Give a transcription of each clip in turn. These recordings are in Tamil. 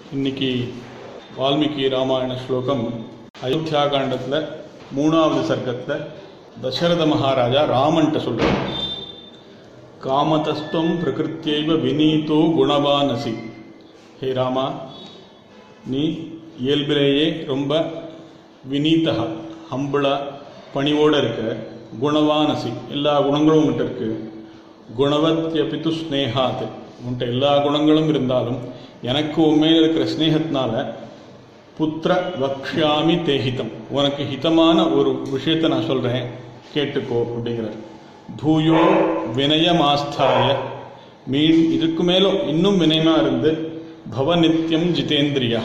இன்னைக்கு வால்மீகி ராமாயண ஸ்லோகம் அயோத்தியா காண்டத்தில் மூணாவது சர்க்கத்தில் தசரத மகாராஜா ராமன்ட்ட சொல்றார் காமதஸ்துவம் பிரகிருத்தியைவ வினீதோ குணவானசி ஹே ராமா நீ இயல்பிலேயே ரொம்ப வினீதா ஹம்பிளா பணிவோடு இருக்க குணவானசி எல்லா குணங்களும் உன்கிட்ட இருக்கு குணவத்யபித்து ஸ்னேகாத் உன்கிட்ட எல்லா குணங்களும் இருந்தாலும் எனக்கு உண்மையில் இருக்கிற ஸ்னேகத்தினால புத்திர வக்ஷாமி தேஹிதம் உனக்கு ஹிதமான ஒரு விஷயத்தை நான் சொல்கிறேன் கேட்டுக்கோ அப்படிங்கிறார் பூயோ வினயமாஸ்தாய மீன் இதுக்கு மேலும் இன்னும் வினயமாக இருந்து பவ நித்தியம் ஜிதேந்திரியா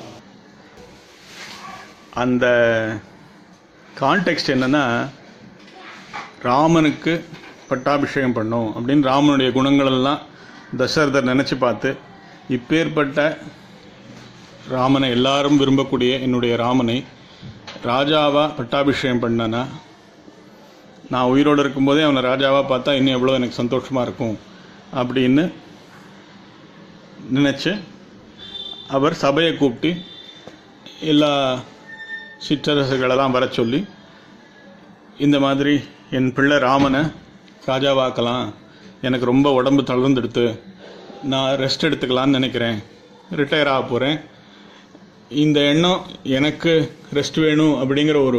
அந்த கான்டெக்ஸ்ட் என்னன்னா ராமனுக்கு பட்டாபிஷேகம் பண்ணும் அப்படின்னு ராமனுடைய குணங்களெல்லாம் தசரதர் நினச்சி பார்த்து இப்பேற்பட்ட ராமனை எல்லாரும் விரும்பக்கூடிய என்னுடைய ராமனை ராஜாவா பட்டாபிஷேகம் பண்ணனா நான் உயிரோடு இருக்கும்போதே அவனை ராஜாவா பார்த்தா இன்னும் எவ்வளோ எனக்கு சந்தோஷமாக இருக்கும் அப்படின்னு நினச்சி அவர் சபையை கூப்பிட்டு எல்லா சிற்றரசுகளெல்லாம் வர சொல்லி இந்த மாதிரி என் பிள்ளை ராமனை ராஜாவாக்கலாம் எனக்கு ரொம்ப உடம்பு தளர்ந்துடுத்து நான் ரெஸ்ட் எடுத்துக்கலான்னு நினைக்கிறேன் ரிட்டையர் ஆக போகிறேன் இந்த எண்ணம் எனக்கு ரெஸ்ட் வேணும் அப்படிங்கிற ஒரு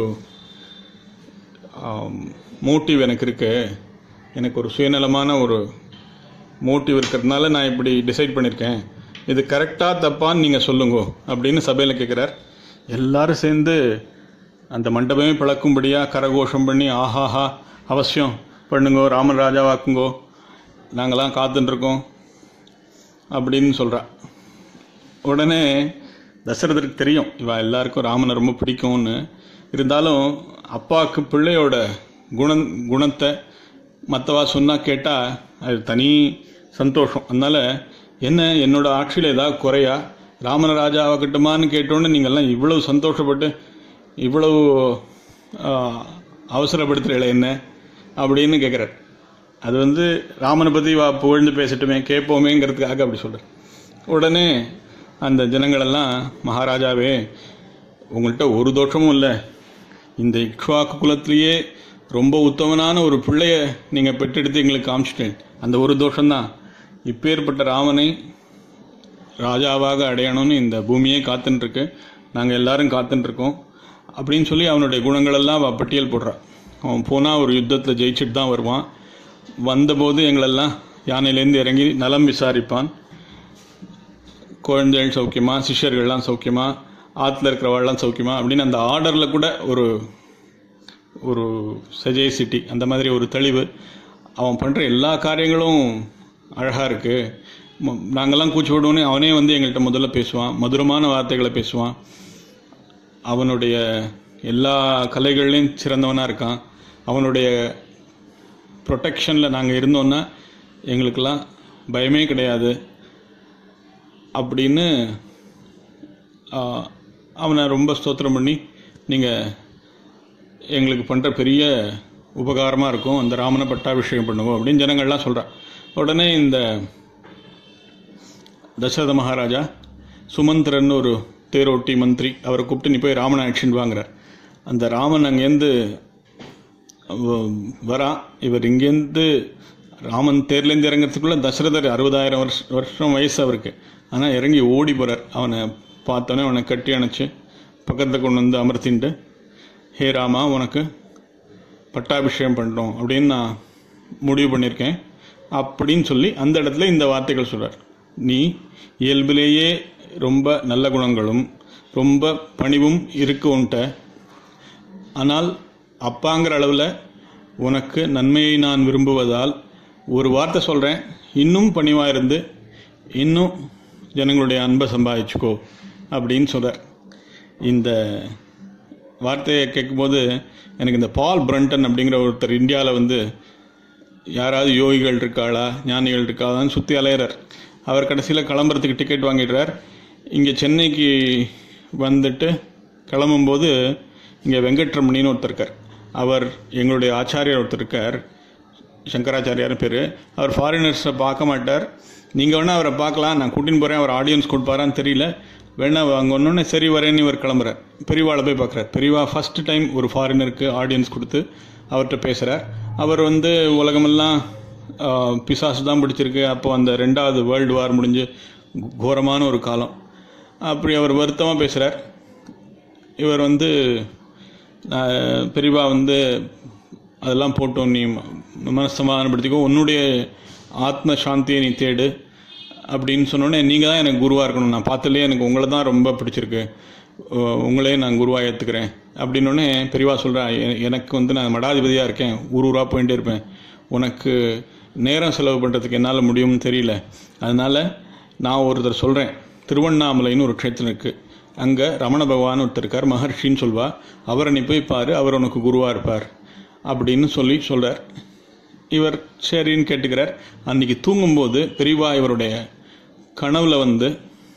மோட்டிவ் எனக்கு இருக்கு எனக்கு ஒரு சுயநலமான ஒரு மோட்டிவ் இருக்கிறதுனால நான் இப்படி டிசைட் பண்ணியிருக்கேன் இது கரெக்டாக தப்பான்னு நீங்கள் சொல்லுங்க அப்படின்னு சபையில் கேட்குறார் எல்லாரும் சேர்ந்து அந்த மண்டபமே பிளக்கும்படியாக கரகோஷம் பண்ணி ஆஹாஹா அவசியம் பண்ணுங்கோ ராமன் ராஜாவாக்குங்கோ நாங்களாம் காத்துட்டுருக்கோம் அப்படின்னு சொல்கிறா உடனே தசரதருக்கு தெரியும் இவ எல்லாருக்கும் ராமனை ரொம்ப பிடிக்கும்னு இருந்தாலும் அப்பாவுக்கு பிள்ளையோட குண குணத்தை மற்றவா சொன்னால் கேட்டால் அது தனி சந்தோஷம் அதனால் என்ன என்னோட ஆட்சியில் ஏதாவது குறையா ராமன ராஜாவாகட்டுமான்னு கேட்டோன்னு நீங்கள்லாம் இவ்வளவு சந்தோஷப்பட்டு இவ்வளவு அவசரப்படுத்துகிறீங்களே என்ன அப்படின்னு கேட்குறார் அது வந்து ராமனை பற்றி வா புகழ்ந்து பேசட்டுமே கேட்போமேங்கிறதுக்காக அப்படி சொல்கிறார் உடனே அந்த ஜனங்களெல்லாம் மகாராஜாவே உங்கள்கிட்ட ஒரு தோஷமும் இல்லை இந்த இக்ஷ்வாக்கு குலத்திலேயே ரொம்ப உத்தமனான ஒரு பிள்ளைய நீங்கள் பெற்றெடுத்து எங்களுக்கு காமிச்சிட்டேன் அந்த ஒரு தோஷம்தான் இப்பேற்பட்ட ராமனை ராஜாவாக அடையணும்னு இந்த பூமியே காத்துட்டுருக்கு நாங்கள் எல்லாரும் காத்துட்டுருக்கோம் அப்படின்னு சொல்லி அவனுடைய குணங்களெல்லாம் அவள் பட்டியல் போடுறான் அவன் போனால் ஒரு யுத்தத்தில் ஜெயிச்சுட்டு தான் வருவான் வந்தபோது எங்களெல்லாம் யானையிலேருந்து இறங்கி நலம் விசாரிப்பான் குழந்தைகள் சௌக்கியமா சிஷ்யர்கள்லாம் சௌக்கியமா ஆற்றுல இருக்கிறவாள்லாம் சௌக்கியமா அப்படின்னு அந்த ஆர்டரில் கூட ஒரு ஒரு சஜேசிட்டி அந்த மாதிரி ஒரு தெளிவு அவன் பண்ணுற எல்லா காரியங்களும் அழகாக இருக்குது நாங்கள்லாம் கூச்சி விடுவோன்னே அவனே வந்து எங்கள்கிட்ட முதல்ல பேசுவான் மதுரமான வார்த்தைகளை பேசுவான் அவனுடைய எல்லா கலைகள்லையும் சிறந்தவனாக இருக்கான் அவனுடைய ப்ரொடெக்ஷனில் நாங்கள் இருந்தோன்னா எங்களுக்கெல்லாம் பயமே கிடையாது அப்படின்னு அவனை ரொம்ப ஸ்தோத்திரம் பண்ணி நீங்கள் எங்களுக்கு பண்ணுற பெரிய உபகாரமாக இருக்கும் அந்த ராமனை பட்டாபிஷேகம் பண்ணுவோம் அப்படின்னு ஜனங்கள்லாம் சொல்கிறான் உடனே இந்த தசரத மகாராஜா சுமந்திரன் ஒரு தேரோட்டி மந்திரி அவரை கூப்பிட்டு நீ போய் ராமன் ஆக்ஷன் வாங்குறார் அந்த ராமன் அங்கேருந்து வரா இவர் இங்கேருந்து ராமன் தேர்லேருந்து இறங்கிறதுக்குள்ளே தசரதர் அறுபதாயிரம் வருஷம் வருஷம் வயசு அவருக்கு ஆனால் இறங்கி ஓடி போகிறார் அவனை பார்த்தோன்னே அவனை கட்டி அணைச்சி பக்கத்தில் கொண்டு வந்து அமர்த்தின்ட்டு ஹே ராமா உனக்கு பட்டாபிஷேகம் பண்ணுறோம் அப்படின்னு நான் முடிவு பண்ணியிருக்கேன் அப்படின்னு சொல்லி அந்த இடத்துல இந்த வார்த்தைகள் சொல்கிறார் நீ இயல்பிலேயே ரொம்ப நல்ல குணங்களும் ரொம்ப பணிவும் இருக்கு உன்ட்ட ஆனால் அப்பாங்கிற அளவில் உனக்கு நன்மையை நான் விரும்புவதால் ஒரு வார்த்தை சொல்கிறேன் இன்னும் பணிவாக இருந்து இன்னும் ஜனங்களுடைய அன்பை சம்பாதிச்சுக்கோ அப்படின்னு சொல்கிறார் இந்த வார்த்தையை கேட்கும்போது எனக்கு இந்த பால் பிரண்டன் அப்படிங்கிற ஒருத்தர் இந்தியாவில் வந்து யாராவது யோகிகள் இருக்காளா ஞானிகள் இருக்காளான்னு சுற்றி அலையிறார் அவர் கடைசியில் கிளம்புறதுக்கு டிக்கெட் வாங்கிடுறார் இங்கே சென்னைக்கு வந்துட்டு கிளம்பும்போது இங்கே வெங்கட்ரமணின்னு ஒருத்தர் இருக்கார் அவர் எங்களுடைய ஆச்சாரியர் ஒருத்தர் இருக்கார் சங்கராச்சாரியார் பேர் அவர் ஃபாரினர்ஸை பார்க்க மாட்டார் நீங்கள் வேணால் அவரை பார்க்கலாம் நான் கூட்டின்னு போகிறேன் அவர் ஆடியன்ஸ் கொடுப்பாரான்னு தெரியல வேணா அங்கே ஒன்னொன்னே சரி வரேன்னு இவர் கிளம்புறார் பெரியவாளை போய் பார்க்குறார் பெரியவா ஃபர்ஸ்ட் டைம் ஒரு ஃபாரினருக்கு ஆடியன்ஸ் கொடுத்து அவர்கிட்ட பேசுகிறார் அவர் வந்து உலகமெல்லாம் ஆஹ், பிசாசு தான் பிடிச்சிருக்கு அப்போ அந்த ரெண்டாவது வேர்ல்டு வார் முடிஞ்சு கோரமான ஒரு காலம் அப்படி அவர் வருத்தமாக பேசுகிறார் இவர் வந்து நான் பெரியவா வந்து அதெல்லாம் போட்டோம் நீ மனசமாதானப்படுத்திக்கோ உன்னுடைய ஆத்ம சாந்தியை நீ தேடு அப்படின்னு சொன்னோடனே நீங்கள் தான் எனக்கு குருவாக இருக்கணும் நான் பார்த்ததுலேயே எனக்கு உங்களை தான் ரொம்ப பிடிச்சிருக்கு உ- உங்களே நான் குருவாக ஏற்றுக்கிறேன் அப்படின்னோடனே பெரியவா சொல்கிறேன் எனக்கு வந்து நான் மடாதிபதியாக இருக்கேன் ஊர் ஊராக போயிட்டே இருப்பேன் உனக்கு நேரம் செலவு பண்ணுறதுக்கு என்னால் முடியும்னு தெரியல அதனால் நான் ஒருத்தர் சொல்கிறேன் திருவண்ணாமலைன்னு ஒரு க்ஷேத்திரம் இருக்குது அங்கே ரமண பகவான் ஒருத்தர் இருக்கார் மகர்ஷின்னு சொல்வா அவரை நீ போய் பாரு அவர் உனக்கு குருவாக இருப்பார் அப்படின்னு சொல்லி சொல்கிறார் இவர் சரின்னு கேட்டுக்கிறார் அன்னைக்கு தூங்கும்போது பெரியவா இவருடைய கனவுல வந்து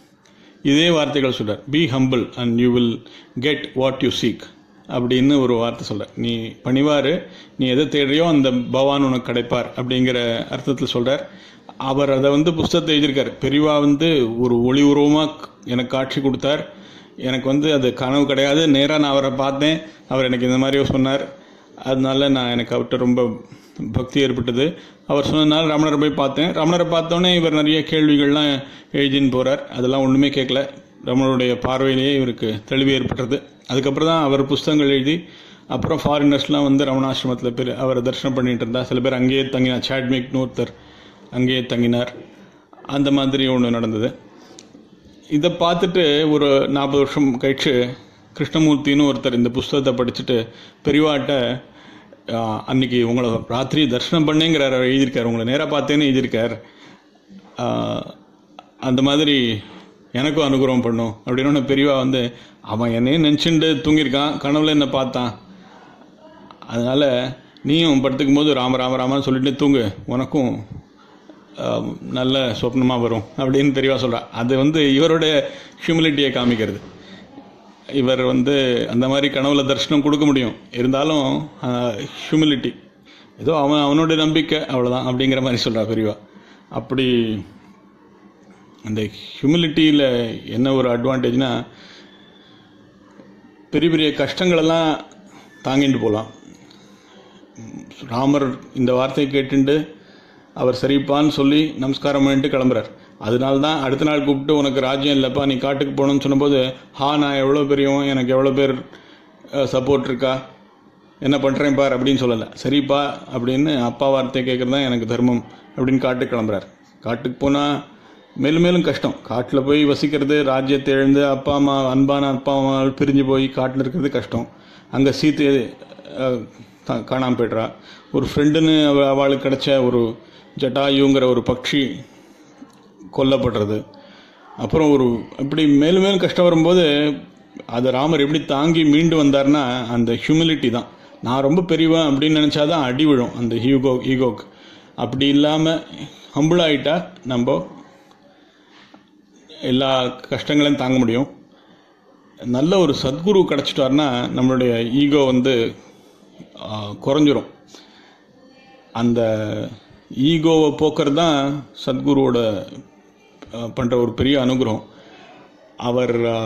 இதே வார்த்தைகள் சொல்றார் be humble and you will get what you seek அப்படின்னு ஒரு வார்த்தை சொல்றார் நீ பணிவாரு நீ எதை தேடுறியோ அந்த பகவான் உனக்கு கிடைப்பார் அப்படிங்கிற அர்த்தத்தில் சொல்றார் அவர் அதை வந்து புஸ்தகத்தை எழுதியிருக்கார் பெரியவா வந்து ஒரு ஒளி உருவமாக எனக்கு காட்சி கொடுத்தார் எனக்கு வந்து அது கனவு கிடையாது நேராக நான் அவரை பார்த்தேன் அவர் எனக்கு இந்த மாதிரி சொன்னார் அதனால நான் எனக்கு அவர்கிட்ட ரொம்ப பக்தி ஏற்பட்டது அவர் சொன்னதுனால ரமணரை போய் பார்த்தேன் ரமணரை பார்த்தோன்னே இவர் நிறைய கேள்விகள்லாம் எழுதின்னு போகிறார் அதெல்லாம் ஒன்றுமே கேட்கல ரமணருடைய பார்வையிலேயே இவருக்கு தெளிவு ஏற்பட்டது அதுக்கப்புறம் தான் அவர் புஸ்தகங்கள் எழுதி அப்புறம் ஃபாரினர்ஸ்லாம் வந்து ரமணாசிரமத்தில் பேர் அவரை தரிசனம் பண்ணிட்டு இருந்தா சில பேர் அங்கேயே தங்கினார் சாட்மிக்னு ஒருத்தர் அங்கேயே தங்கினார் அந்த மாதிரி ஒன்று நடந்தது இதை பார்த்துட்டு ஒரு நாற்பது வருஷம் கழிச்சு கிருஷ்ணமூர்த்தின்னு ஒருத்தர் இந்த புஸ்தகத்தை படிச்சுட்டு பெரியவாட்ட ஆஹ், அன்னைக்கு உங்களை ராத்திரி தரிசனம் பண்ணேங்கிறார் அவர் எழுதியிருக்கார் உங்களை நேராக பார்த்தேன்னு எழுதியிருக்கார் ஆஹ், அந்த மாதிரி எனக்கும் அனுகிரகம் பண்ணும் அப்படின்னு பெரியவா வந்து அவன் என்னையும் நினச்சிண்டு தூங்கியிருக்கான் கனவுல என்ன பார்த்தான் அதனால நீயும் படுத்துக்கும் போது ராம ராம ராமன்னு சொல்லிட்டு தூங்கு உனக்கும் ஆஹ், நல்ல சொப்னமாக வரும் அப்படின்னு பெரியவா சொல்றா அது வந்து இவருடைய ஹியூமிலிட்டியை காமிக்கிறது இவர் வந்து அந்த மாதிரி கனவுல தரிசனம் கொடுக்க முடியும் இருந்தாலும் ஹியூமிலிட்டி ஏதோ அவன் அவனுடைய நம்பிக்கை அவ்வளோதான் அப்படிங்கிற மாதிரி சொல்றா பெரியவா அப்படி அந்த ஹியூமிலிட்டியில் என்ன ஒரு அட்வான்டேஜ்னா பெரிய பெரிய கஷ்டங்களெல்லாம் தாங்கிட்டு போகலாம் ராமர் இந்த வார்த்தையை கேட்டுண்டு அவர் சரிப்பான்னு சொல்லி நமஸ்காரம் பண்ணிட்டு கிளம்புறார் அதனால தான் அடுத்த நாள் கூப்பிட்டு உனக்கு ராஜ்யம் இல்லைப்பா நீ காட்டுக்கு போகணும்னு சொன்னபோது ஹா நான் எவ்வளோ பெரியவன் எனக்கு எவ்வளோ பேர் சப்போர்ட் இருக்கா என்ன பண்ணுறேன் பார் அப்படின்னு சொல்லலை சரிப்பா அப்படின்னு அப்பா வார்த்தை கேட்குறது தான் எனக்கு தர்மம் அப்படின்னு காட்டுக்கு கிளம்புறார் காட்டுக்கு போனால் மேலும் மேலும் கஷ்டம் காட்டில் போய் வசிக்கிறது ராஜ்யத்தை இழந்து அப்பா அம்மா அன்பான அப்பா அம்மா பிரிஞ்சு போய் காட்டில் இருக்கிறது கஷ்டம் அங்கே சீத்தை அஹ், கா- காணாம போய்ட்றா ஒரு ஃப்ரெண்டுன்னு அவ அவளுக்கு கிடைச்ச ஒரு ஜட்டாயுங்கிற ஒரு பட்சி கொல்லப்படுறது அப்புறம் ஒரு இப்படி மேலும் மேலும் கஷ்டம் வரும்போது அதை ராமர் எப்படி தாங்கி மீண்டு வந்தார்னா அந்த ஹியூமிலிட்டி தான் நான் ரொம்ப பெரியவன் அப்படின்னு நினச்சாதான் அடி விழும் அந்த ஹீகோ ஈகோக்கு அப்படி இல்லாமல் ஹம்பிள் ஆகிட்டா நம்ம எல்லா கஷ்டங்களையும் தாங்க முடியும் நல்ல ஒரு சத்குரு கிடச்சிட்டாருன்னா நம்மளுடைய ஈகோ வந்து ஆ, குறைஞ்சிரும் அந்த ஈகோவை போக்குறது தான் சத்குருவோட பண்ணுற ஒரு பெரிய அனுகிரகம் அவர் ஆ,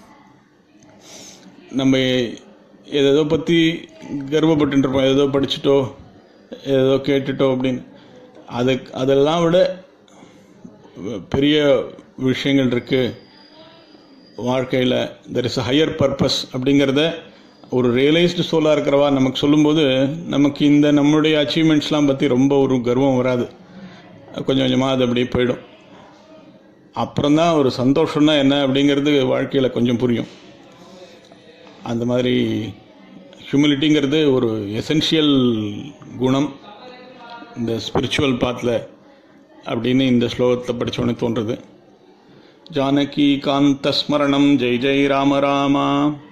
நம்ம எதோ பற்றி கர்வப்பட்டு இருப்போம் ஏதோ படிச்சுட்டோ ஏதோ கேட்டுட்டோ அப்படின்னு அது அதெல்லாம் விட பெரிய விஷயங்கள் இருக்குது வாழ்க்கையில் தெர் இஸ் ஹையர் பர்பஸ் அப்படிங்கிறத ஒரு ரியலைஸ்டு சோலாக இருக்கிறவா நமக்கு சொல்லும்போது நமக்கு இந்த நம்மளுடைய அச்சீவ்மெண்ட்ஸ்லாம் பற்றி ரொம்ப ஒரு கர்வம் வராது கொஞ்சம் கொஞ்சமாக அது அப்படியே போயிடும் அப்புறம்தான் ஒரு சந்தோஷம்னா என்ன அப்படிங்கிறது வாழ்க்கையில் கொஞ்சம் புரியும் அந்த மாதிரி ஹியூமிலிட்டிங்கிறது ஒரு எசென்ஷியல் குணம் இந்த ஸ்பிரிச்சுவல் பாத்தில் அப்படின்னு இந்த ஸ்லோகத்தில் படித்தோடனே தோன்றுறது ஜானகி காந்த ஸ்மரணம் ஜெய் ஜெய் ராம ராமா